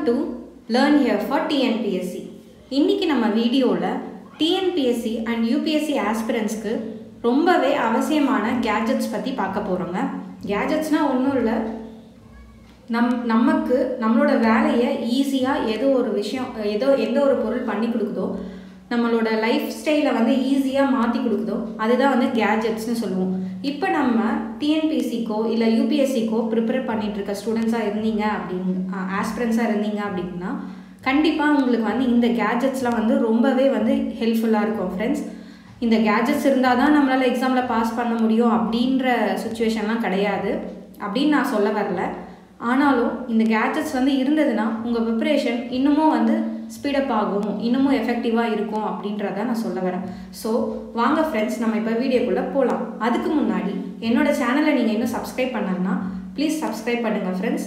to learn here for TNPSC இன்றைக்கி நம்ம வீடியோவில் டிஎன்பிஎஸ்சி அண்ட் யூபிஎஸ்சி ஆஸ்பிரன்ஸ்க்கு ரொம்பவே அவசியமான கேஜெட்ஸ் பற்றி பார்க்க போகிறோங்க கேஜெட்ஸ்னால் ஒன்றும் இல்லை நம் நமக்கு நம்மளோட வேலையை ஈஸியாக ஏதோ ஒரு விஷயம் ஏதோ எந்த ஒரு பொருள் பண்ணி கொடுக்குதோ நம்மளோட லைஃப் ஸ்டைலை வந்து ஈஸியாக மாற்றி கொடுக்குதோ அதுதான் வந்து கேஜெட்ஸ்னு சொல்லுவோம் இப்போ நம்ம டிஎன்பிஎஸ்சிக்கோ இல்லை யூபிஎஸ்சிக்கோ ப்ரிப்பேர் பண்ணிட்டு இருக்க ஸ்டூடெண்ட்ஸாக இருந்தீங்க அப்படின்னு ஆஸ்பிரன்ஸாக இருந்தீங்க அப்படின்னா கண்டிப்பாக உங்களுக்கு வந்து இந்த கேஜெட்ஸ்லாம் வந்து ரொம்பவே வந்து ஹெல்ப்ஃபுல்லாக இருக்கும் ஃப்ரெண்ட்ஸ் இந்த கேஜெட்ஸ் இருந்தால் தான் நம்மளால் எக்ஸாமில் பாஸ் பண்ண முடியும் அப்படின்ற சுச்சுவேஷன்லாம் கிடையாது அப்படின்னு நான் சொல்ல வரல ஆனாலும் இந்த கேஜெட்ஸ் வந்து இருந்ததுன்னா உங்கள் ப்ரிப்பரேஷன் இன்னமும் வந்து ஸ்பீடப் ஆகும் இன்னமும் எஃபெக்டிவாக இருக்கும் அப்படின்றத நான் சொல்ல வரேன் ஸோ வாங்க ஃப்ரெண்ட்ஸ் நம்ம இப்போ வீடியோக்குள்ளே போகலாம் அதுக்கு முன்னாடி என்னோடய சேனலை நீங்கள் இன்னும் சப்ஸ்கிரைப் பண்ணலன்னா ப்ளீஸ் சப்ஸ்கிரைப் பண்ணுங்கள் ஃப்ரெண்ட்ஸ்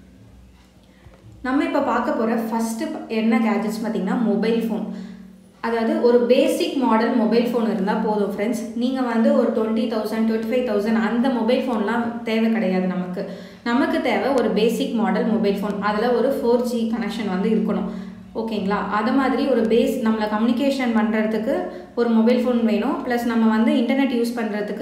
நம்ம இப்போ பார்க்க போகிற ஃபஸ்ட்டு என்ன கேஜெட்ஸ் பார்த்திங்கன்னா மொபைல் ஃபோன் அதாவது ஒரு பேசிக் மாடல் மொபைல் ஃபோன் இருந்தால் போதும் ஃப்ரெண்ட்ஸ் நீங்கள் வந்து ஒரு twenty thousand twenty five thousand அந்த மொபைல் ஃபோன்லாம் தேவை கிடையாது நமக்கு நமக்கு தேவை ஒரு பேசிக் மாடல் மொபைல் ஃபோன் அதில் ஒரு ஃபோர் ஜி கனெக்ஷன் வந்து இருக்கணும் ஓகேங்களா அது மாதிரி ஒரு பேஸ் நம்மளை கம்யூனிகேஷன் பண்ணுறதுக்கு ஒரு மொபைல் ஃபோன் வேணும் ப்ளஸ் நம்ம வந்து இன்டர்நெட் யூஸ் பண்ணுறதுக்கு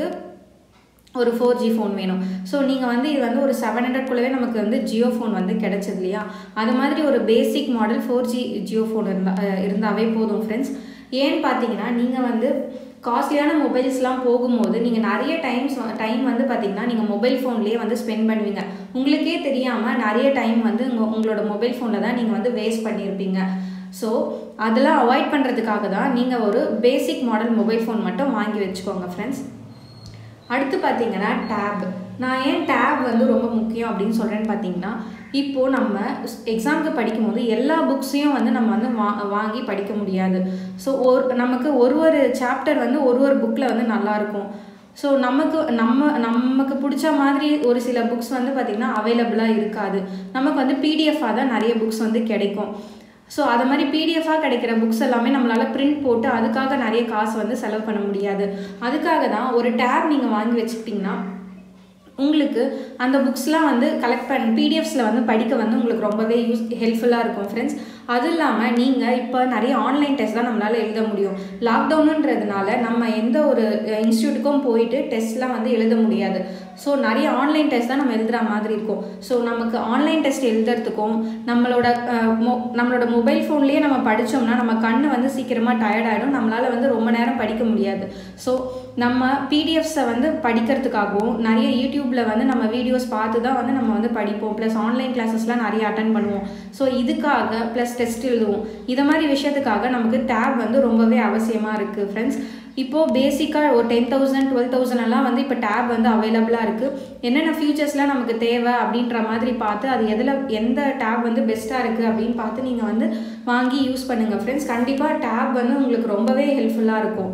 ஒரு ஃபோர் ஜி ஃபோன் வேணும் ஸோ நீங்கள் வந்து இது வந்து ஒரு செவன் ஹண்ட்ரட்குள்ளவே நமக்கு வந்து ஜியோ ஃபோன் வந்து கிடச்சிது இல்லையா அது மாதிரி ஒரு basic model four G Jio phone இருந்தா இருந்தாவே போதும் ஃப்ரெண்ட்ஸ் ஏன்னு பார்த்தீங்கன்னா நீங்கள் வந்து காஸ்ட்லியான மொபைல்ஸ்லாம் போகும்போது நீங்கள் நிறைய டைம்ஸ் டைம் வந்து பார்த்தீங்கன்னா நீங்கள் மொபைல் ஃபோன்லேயே வந்து ஸ்பெண்ட் பண்ணுவீங்க உங்களுக்கே தெரியாமல் நிறைய டைம் வந்து உங்கள் உங்களோட மொபைல் ஃபோனில் தான் நீங்கள் வந்து வேஸ்ட் பண்ணியிருப்பீங்க ஸோ அதெல்லாம் அவாய்ட் பண்ணுறதுக்காக தான் நீங்கள் ஒரு பேசிக் மாடல் மொபைல் ஃபோன் மட்டும் வாங்கி வச்சுக்கோங்க ஃப்ரெண்ட்ஸ் அடுத்து பார்த்தீங்கன்னா டேப் நான் ஏன் டேப் வந்து ரொம்ப முக்கியம் அப்படின்னு சொல்கிறேன்னு பார்த்தீங்கன்னா இப்போது நம்ம எக்ஸாமுக்கு படிக்கும்போது எல்லா புக்ஸையும் வந்து நம்ம வந்து வா வாங்கி படிக்க முடியாது ஸோ ஒரு நமக்கு ஒரு ஒரு சாப்டர் வந்து ஒரு ஒரு புக்கில் வந்து நல்லாயிருக்கும் ஸோ நமக்கு நம்ம நமக்கு பிடிச்ச மாதிரி ஒரு சில புக்ஸ் வந்து பார்த்திங்கன்னா அவைலபிளாக இருக்காது நமக்கு வந்து பிடிஎஃபாக தான் நிறைய புக்ஸ் வந்து கிடைக்கும் ஸோ அது மாதிரி பிடிஎஃபாக கிடைக்கிற புக்ஸ் எல்லாமே நம்மளால் பிரிண்ட் போட்டு அதுக்காக நிறைய காசு வந்து செலவு பண்ண முடியாது அதுக்காக தான் ஒரு டேப் நீங்கள் வாங்கி வச்சுக்கிட்டிங்கன்னா உங்களுக்கு அந்த புக்ஸ்லாம் வந்து கலெக்ட் பண்ணி பிடிஎஃப்ஸில் வந்து படிக்க வந்து உங்களுக்கு ரொம்பவே யூஸ் ஹெல்ப்ஃபுல்லாக இருக்கும் ஃப்ரெண்ட்ஸ் அது இல்லாமல் நீங்கள் இப்போ நிறைய ஆன்லைன் டெஸ்ட் தான் நம்மளால் எழுத முடியும் லாக்டவுனுன்றதுனால நம்ம எந்த ஒரு இன்ஸ்டியூட்டுக்கும் போயிட்டு டெஸ்ட்லாம் வந்து எழுத முடியாது ஸோ நிறைய ஆன்லைன் டெஸ்ட் தான் நம்ம எழுதுகிற மாதிரி இருக்கும் ஸோ நமக்கு ஆன்லைன் டெஸ்ட் எழுதுறதுக்கும் நம்மளோட மொ நம்மளோட மொபைல் ஃபோன்லேயே நம்ம படித்தோம்னா நம்ம கண் வந்து சீக்கிரமாக டயர்ட் ஆகிடும் நம்மளால் வந்து ரொம்ப நேரம் படிக்க முடியாது ஸோ நம்ம பிடிஎஃப்ஸை வந்து படிக்கிறதுக்காகவும் நிறைய யூடியூப்பில் வந்து நம்ம வீடியோஸ் பார்த்து தான் வந்து நம்ம வந்து படிப்போம் ப்ளஸ் ஆன்லைன் கிளாஸஸ்லாம் நிறைய அட்டன் பண்ணுவோம் ஸோ இதுக்காக ப்ளஸ் டெஸ்ட் எழுதுவோம் இதை மாதிரி விஷயத்துக்காக நமக்கு டேப் வந்து ரொம்பவே அவசியமாக இருக்குது ஃப்ரெண்ட்ஸ் இப்போது பேசிக்காக ஒரு டென் தௌசண்ட் டுவெல் தௌசண்ட் எல்லாம் வந்து இப்போ டேப் வந்து அவைலபிளாக இருக்குது என்னென்ன ஃபியூச்சர்ஸ்லாம் நமக்கு தேவை அப்படின்ற மாதிரி பார்த்து அது எதில் எந்த டேப் வந்து பெஸ்ட்டாக இருக்குது அப்படின்னு பார்த்து நீங்கள் வந்து வாங்கி யூஸ் பண்ணுங்கள் ஃப்ரெண்ட்ஸ் கண்டிப்பாக டேப் வந்து உங்களுக்கு ரொம்பவே ஹெல்ப்ஃபுல்லாக இருக்கும்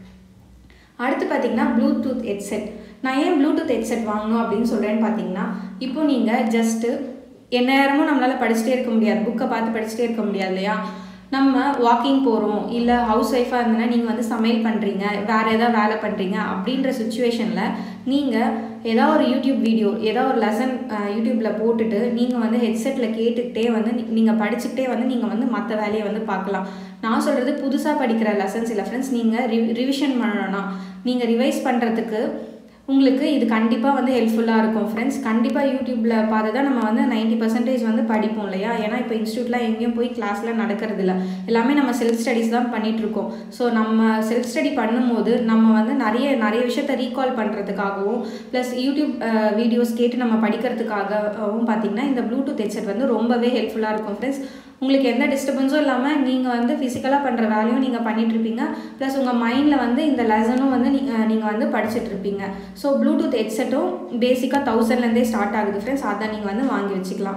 அடுத்து பார்த்தீங்கன்னா ப்ளூடூத் ஹெட்செட் நான் ஏன் ப்ளூடூத் ஹெட்செட் வாங்கணும் அப்படின்னு சொல்கிறேன்னு பார்த்தீங்கன்னா இப்போ நீங்கள் ஜஸ்ட்டு எந்நேரமும் நம்மளால் படிச்சுட்டே இருக்க முடியாது புக்கை பார்த்து படிச்சுட்டே இருக்க முடியாது இல்லையா நம்ம வாக்கிங் போகிறோம் இல்லை ஹவுஸ் ஒய்ஃபாக இருந்தனா நீங்கள் வந்து சமையல் பண்ணுறீங்க வேறு ஏதாவது வேலை பண்ணுறீங்க அப்படின்ற சுச்சுவேஷனில் நீங்கள் ஏதாவது ஒரு யூடியூப் வீடியோ ஏதாவது ஒரு லெசன் யூடியூப்பில் போட்டுட்டு நீங்கள் வந்து ஹெட்செட்டில் கேட்டுக்கிட்டே வந்து நீங்கள் படிச்சுக்கிட்டே வந்து நீங்கள் வந்து மற்ற வேலையை வந்து பார்க்கலாம் நான் சொல்கிறது புதுசாக படிக்கிற லெசன்ஸ் இல்லை ஃப்ரெண்ட்ஸ் நீங்கள் ரி ரிவிஷன் பண்ணணும்னா நீங்கள் ரிவைஸ் பண்ணுறதுக்கு உங்களுக்கு இது கண்டிப்பாக வந்து ஹெல்ப்ஃபுல்லாக இருக்கும் ஃப்ரெண்ட்ஸ் கண்டிப்பாக யூடியூப்பில் பார்த்து தான் நம்ம வந்து நைன்ட்டி பர்சன்டேஜ் வந்து படிப்போம் இல்லையா ஏன்னா இப்போ இன்ஸ்டியூட்லாம் எங்கேயும் போய் கிளாஸ்லாம் நடக்கிறது இல்லை எல்லாமே நம்ம செல்ஃப் ஸ்டடீஸ் தான் பண்ணிகிட்ருக்கோம் ஸோ நம்ம செல்ஃப் ஸ்டடி பண்ணும்போது நம்ம வந்து நிறைய நிறைய விஷயத்த ரீகால் பண்ணுறதுக்காகவும் ப்ளஸ் யூடியூப் வீடியோஸ் கேட்டு நம்ம படிக்கிறதுக்காகவும் பார்த்திங்கன்னா இந்த ப்ளூடூத் ஹெட்செட் வந்து ரொம்பவே ஹெல்ப்ஃபுல்லாக இருக்கும் ஃப்ரெண்ட்ஸ் உங்களுக்கு எந்த டிஸ்டர்பன்ஸும் இல்லாமல் நீங்கள் வந்து ஃபிசிக்கலாக பண்ணுற வேலையும் நீங்கள் பண்ணிகிட்ருப்பீங்க ப்ளஸ் உங்கள் மைண்டில் வந்து இந்த லெசனும் வந்து நீங்கள் வந்து படிச்சுட்ருப்பீங்க ஸோ ப்ளூடூத் ஹெட்செட்டும் பேசிக்காக தௌசண்ட்லேருந்தே ஸ்டார்ட் ஆகுது ஃப்ரெண்ட்ஸ் அதை நீங்கள் வந்து வாங்கி வச்சுக்கலாம்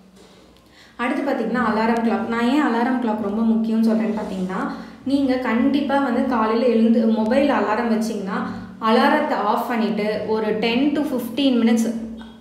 அடுத்து பார்த்திங்கன்னா அலாரம் கிளாக் நான் ஏன் அலாரம் கிளாக் ரொம்ப முக்கியம்னு சொல்கிறேன்னு பார்த்தீங்கன்னா நீங்கள் கண்டிப்பாக வந்து காலையில் எழுந்து மொபைல் அலாரம் வச்சிங்கன்னா அலாரத்தை ஆஃப் பண்ணிவிட்டு ஒரு ten to fifteen minutes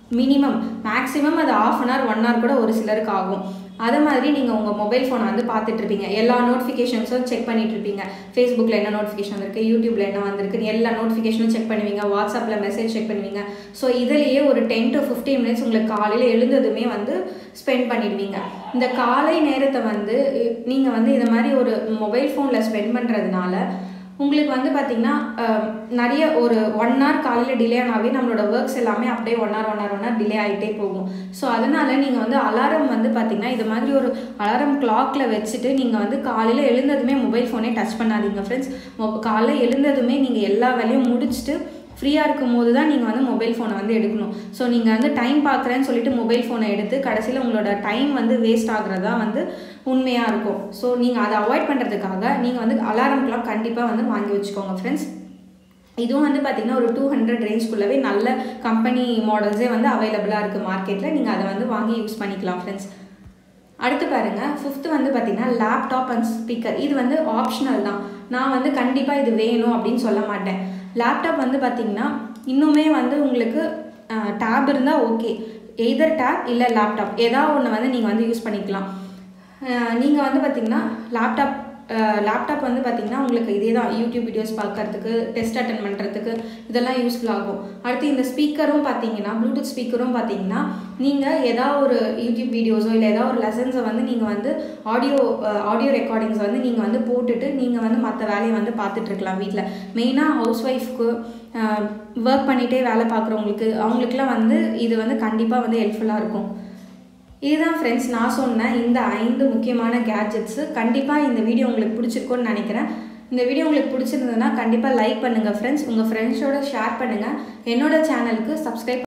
minimum maximum அது off an hour one hour கூட ஒரு சிலருக்கு ஆகும் அது மாதிரி நீங்கள் உங்கள் மொபைல் ஃபோனை வந்து பார்த்துட்டு இருப்பீங்க எல்லா நோட்டிஃபிகேஷன்ஸும் செக் பண்ணிட்டு இருப்பீங்க ஃபேஸ்புக்கில் என்ன நோட்டிஃபிகேஷன் வந்திருக்கு யூடியூப்ல என்ன வந்திருக்கு எல்லா நோட்டிஃபிகேஷனும் செக் பண்ணுவீங்க வாட்ஸ்அப்பில் மெசேஜ் செக் பண்ணுவீங்க ஸோ இதுலேயே ஒரு டென் டு ஃபிஃப்டீன் மினிட்ஸ் உங்களுக்கு காலையில் எழுந்ததுமே வந்து ஸ்பெண்ட் பண்ணிடுவீங்க இந்த காலை நேரத்தை வந்து நீங்கள் வந்து இந்த மாதிரி ஒரு மொபைல் ஃபோனில் ஸ்பெண்ட் பண்ணுறதுனால உங்களுக்கு வந்து பார்த்திங்கன்னா நிறைய ஒரு ஒன் ஹவர் காலையில் டிலே ஆனாவே நம்மளோட ஒர்க்ஸ் எல்லாமே அப்படியே one hour one hour one hour delay ஆகிட்டே போகும் ஸோ அதனால் நீங்கள் வந்து அலாரம் வந்து பார்த்திங்கன்னா இது மாதிரி ஒரு அலாரம் கிளாக்கில் வச்சுட்டு நீங்கள் வந்து காலையில் எழுந்ததுமே மொபைல் ஃபோனே டச் பண்ணாதீங்க ஃப்ரெண்ட்ஸ் காலையில் எழுந்ததுமே நீங்கள் எல்லா வேலையும் முடிச்சுட்டு ஃப்ரீயாக இருக்கும் போது தான் நீங்கள் வந்து மொபைல் ஃபோனை வந்து எடுக்கணும் ஸோ நீங்கள் வந்து டைம் பார்க்குறேன்னு சொல்லிட்டு மொபைல் ஃபோனை எடுத்து கடைசியில் உங்களோட டைம் வந்து வேஸ்ட் ஆகுறதா வந்து உண்மையாக இருக்கும் ஸோ நீங்கள் அதை அவாய்ட் பண்ணுறதுக்காக நீங்கள் வந்து அலாரம் கிளாக் கண்டிப்பாக வந்து வாங்கி வச்சுக்கோங்க ஃப்ரெண்ட்ஸ் இதுவும் வந்து பார்த்திங்கன்னா ஒரு டூ ஹண்ட்ரட் ரேஞ்ச்குள்ளவே நல்ல கம்பெனி மாடல்ஸே வந்து அவைலபிளாக இருக்குது மார்க்கெட்டில் நீங்கள் அதை வந்து வாங்கி யூஸ் பண்ணிக்கலாம் ஃப்ரெண்ட்ஸ் அடுத்து பாருங்கள் ஃபிஃப்த்து வந்து பார்த்திங்கன்னா லேப்டாப் அண்ட் ஸ்பீக்கர் இது வந்து ஆப்ஷனல் தான் நான் வந்து கண்டிப்பாக இது வேணும் அப்படின்னு சொல்ல மாட்டேன் லேப்டாப் வந்து பார்த்திங்கன்னா இன்னுமே வந்து உங்களுக்கு டேப் இருந்தால் ஓகே எய்தர் டேப் இல்லை லேப்டாப் ஏதாவது ஒன்று வந்து நீங்கள் வந்து யூஸ் பண்ணிக்கலாம் நீங்கள் வந்து பார்த்திங்கன்னா லேப்டாப் லேப்டாப் வந்து பார்த்திங்கன்னா உங்களுக்கு இதே தான் யூடியூப் வீடியோஸ் பார்க்கறதுக்கு டெஸ்ட் அட்டன் பண்ணுறதுக்கு இதெல்லாம் யூஸ்ஃபுல் ஆகும் அடுத்து இந்த ஸ்பீக்கரும் பார்த்தீங்கன்னா ப்ளூடூத் ஸ்பீக்கரும் பார்த்தீங்கன்னா நீங்கள் ஏதாவது ஒரு யூடியூப் வீடியோஸோ இல்லை ஏதாவது ஒரு லெசன்ஸை வந்து நீங்கள் வந்து ஆடியோ ஆடியோ ரெக்கார்டிங்ஸ் வந்து நீங்கள் வந்து போட்டுட்டு நீங்கள் வந்து மற்ற வேலையை வந்து பார்த்துட்ருக்கலாம் வீட்டில் மெயினாக ஹவுஸ் ஒய்ஃப்க்கு ஒர்க் பண்ணிகிட்டே வேலை பார்க்குறவங்களுக்கு அவங்களுக்குலாம் வந்து இது வந்து கண்டிப்பாக வந்து ஹெல்ப்ஃபுல்லாக இருக்கும் இதுதான் ஃப்ரெண்ட்ஸ் நான் சொன்ன இந்த ஐந்து முக்கியமான கேட்ஜெட்ஸு கண்டிப்பாக இந்த வீடியோ உங்களுக்கு பிடிச்சிருக்கும்னு நினைக்கிறேன் இந்த வீடியோ உங்களுக்கு பிடிச்சிருந்ததுன்னா கண்டிப்பாக லைக் பண்ணுங்கள் ஃப்ரெண்ட்ஸ் உங்கள் ஃப்ரெண்ட்ஸோட ஷேர் பண்ணுங்கள் என்னோட சேனலுக்கு சப்ஸ்கிரைப்